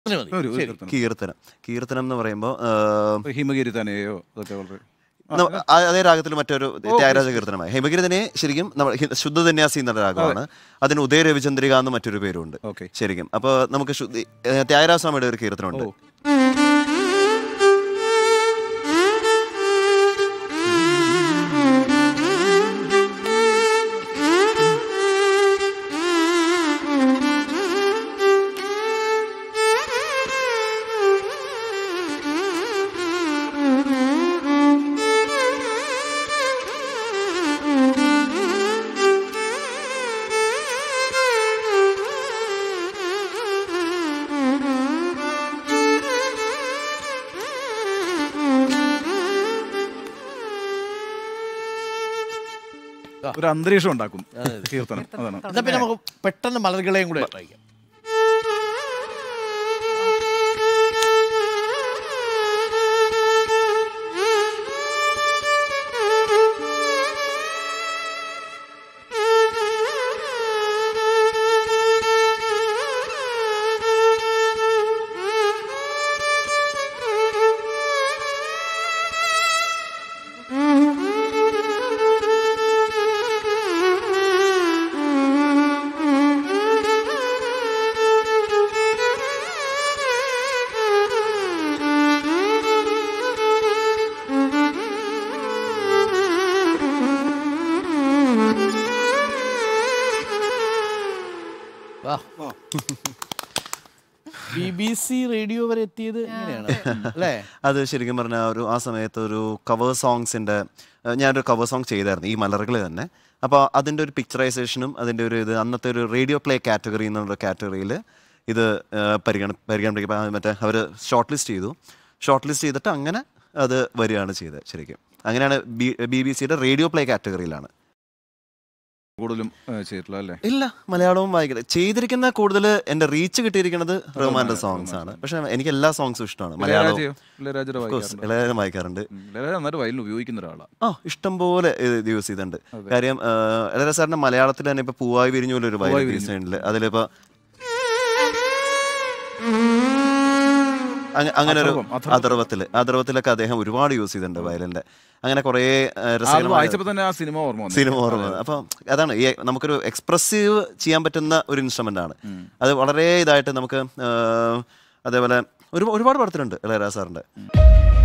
അങ്ങനെ മതി. ഒരു ഒരു ശരി. കീർത്തനം. കീർത്തനം കീർത്തനം എന്ന് പറയുമ്പോൾ ഇപ്പൊ ഹിമഗിരി തന്നെയോ അതൊക്കെ വളരെ അതേ രാഗത്തിൽ മറ്റൊരു ത്യാഗരാജ കീർത്തനമായി ഹിമഗിരി തന്നെ ശരിക്കും നമ്മൾ ഹി- ശുദ്ധ സന്യാസി എന്നുള്ള രാഗമാണ് അതിന് ഉദയ രവിചന്ദ്രിക എന്ന് മറ്റൊരു പേരുണ്ട് ഓക്കെ ശരിക്കും അപ്പോൾ നമുക്ക് ശുദ്ധി ഏഹ് ത്യാഗരാജ സ്വാമിയുടെ ഒരു കീർത്തനമുണ്ട് ഓ. ഒരു അന്തരീക്ഷം ഉണ്ടാക്കും കീർത്തനം അതാണ് എന്നാ പിന്നെ നമുക്ക് പെട്ടെന്ന് മലർകളെയും കൂടെ വായിക്കാം വാ ബി ബി സി റേഡിയോ വരെ എത്തിയത് ഇങ്ങനെയാണ് അല്ലേ അത് ശരിക്കും പറഞ്ഞാൽ ഒരു ആ സമയത്ത് ഒരു കവർ സോങ്സിൻ്റെ ഞാനൊരു കവർ സോങ് ചെയ്തായിരുന്നു ഈ മലറുകൾ തന്നെ അപ്പോൾ അതിൻ്റെ ഒരു പിക്ചറൈസേഷനും അതിൻ്റെ ഒരു ഇത് അന്നത്തെ ഒരു റേഡിയോ പ്ലേ കാറ്റഗറി എന്നുള്ള കാറ്റഗറിയിൽ ഇത് ഏഹ്, പരിഗണ പരിഗണിപ്പിക്കുക മറ്റേ അവർ ഷോർട്ട് ലിസ്റ്റ് ചെയ്തു ഷോർട്ട് ലിസ്റ്റ് ചെയ്തിട്ട് അങ്ങനെ അത് വരികയാണ് ചെയ്തത് ശരിക്കും അങ്ങനെയാണ് ബി ബി ബി സിയുടെ റേഡിയോ പ്ലേ കാറ്റഗറിയിലാണ് കൂടുതലും ഏ, ചെയ്തിട്ടുള്ള അല്ലേ ഇല്ല മലയാളവും വായിക്കില്ല ചെയ്തിരിക്കുന്ന കൂടുതൽ എൻ്റെ റീച്ച് കിട്ടിയിരിക്കുന്നത് റഹ്മാന്റെ സോങ്സ് ആണ് പക്ഷെ എനിക്ക് എല്ലാ സോങ്സും ഇഷ്ടമാണ് മലയാളവും ഇളയരാജയോ ഇളയരാജയുടെ Of course, വായിക്കാറുണ്ട് ഇളയരാജ വായിക്കാറുണ്ട് ഉം, ഇളയരാജ നന്നായിട്ട് വയലിൽ ഉപയോഗിക്കുന്ന ഒരാളാണ് ആ ഇഷ്ടം പോലെ ഇത് യൂസ് ചെയ്തിട്ടുണ്ട് കാര്യം ഇളയരാജ സാറിന്റെ മലയാളത്തിൽ തന്നെ ഇപ്പൊ പൂവായി വിരിഞ്ഞു പോലെ ഒരു പൂവായി വയലിൻ വിരിഞ്ഞു. ഉണ്ട് അതിലിപ്പോ അങ്ങ- അങ്ങനെ ഒരു അഥർവം, അഥർവം. അഥർവത്തില് അഥർവത്തിലൊക്കെ അദ്ദേഹം ഒരുപാട് യൂസ് ചെയ്തിട്ടുണ്ട് വയലിന്റെ അങ്ങനെ കുറെ അത് രസകരമായ വായിച്ചപ്പോ തന്നെ ആ സിനിമ ഓർമ്മ വന്നു സിനിമ ഓർമ്മ അപ്പൊ അതാണ് ഈ നമുക്കൊരു എക്സ്പ്രസീവ് ചെയ്യാൻ പറ്റുന്ന ഒരു ഇൻസ്ട്രുമെന്റ് ആണ് അത് വളരെ ഇതായിട്ട് നമുക്ക് ആ, അതേപോലെ ഒരു ഒരുപാട് പടത്തിലുണ്ട് ഇളയരാജ സാറിന്റെ